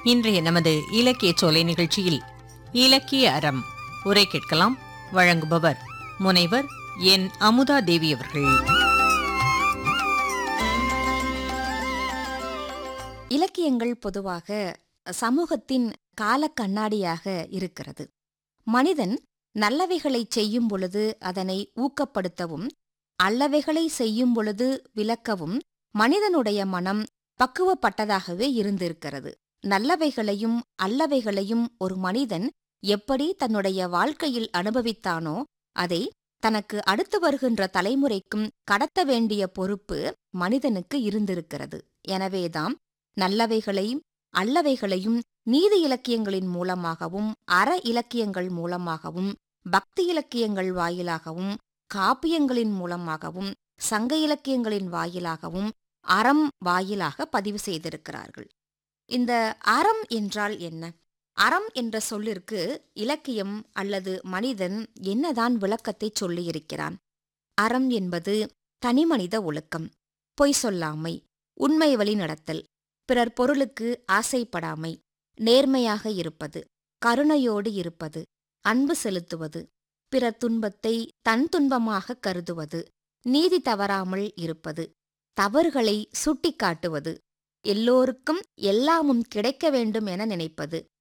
இன்றைய நமது இலக்கிய சோலை நிகழ்ச்சியில் இலக்கிய அறம் உரை கேட்கலாம் வழங்குபவர் முனைவர் என் அமுதா தேவி அவர்கள் இலக்கியங்கள் பொதுவாக சமூகத்தின் கால கண்ணாடியாக இருக்கிறது மனிதன் நல்லவைகளை செய்யும் பொழுது அதனை ஊக்கப்படுத்தவும் அல்லவைகளை செய்யும் பொழுது விளக்கவும் மனிதனுடைய மனம் பக்குவப்பட்டதாகவே இருந்திருக்கிறது நல்லவைகளையும் அல்லவைகளையும் ஒரு மனிதன் எப்படி தன்னுடைய வாழ்க்கையில் அனுபவித்தானோ அதை தனக்கு அடுத்து வருகின்ற தலைமுறைக்கும் கடத்த வேண்டிய பொறுப்பு மனிதனுக்கு இருந்திருக்கிறது எனவேதாம் நல்லவைகளையும் அல்லவைகளையும் நீதி இலக்கியங்களின் மூலமாகவும் அற இலக்கியங்கள் மூலமாகவும் பக்தி இலக்கியங்கள் வாயிலாகவும் காப்பியங்களின் மூலமாகவும் சங்க இலக்கியங்களின் வாயிலாகவும் அறம் வாயிலாக பதிவு செய்திருக்கிறார்கள் இந்த அறம் என்றால் என்ன அறம் என்ற சொல்லிற்கு இலக்கியம் அல்லது மனிதன் என்னதான் விளக்கத்தை சொல்லியிருக்கிறான் அறம் என்பது தனிமனித ஒழுக்கம் பொய் சொல்லாமை உண்மை வழி நடத்தல் பிறர் பொருளுக்கு ஆசைப்படாமை நேர்மையாக இருப்பது கருணையோடு இருப்பது அன்பு செலுத்துவது பிறர் துன்பத்தை தன் துன்பமாக கருதுவது நீதி தவறாமல் இருப்பது தவறுகளை சுட்டிக்காட்டுவது எல்லோருக்கும் எல்லாமும் கிடைக்க வேண்டும் என நினைப்பது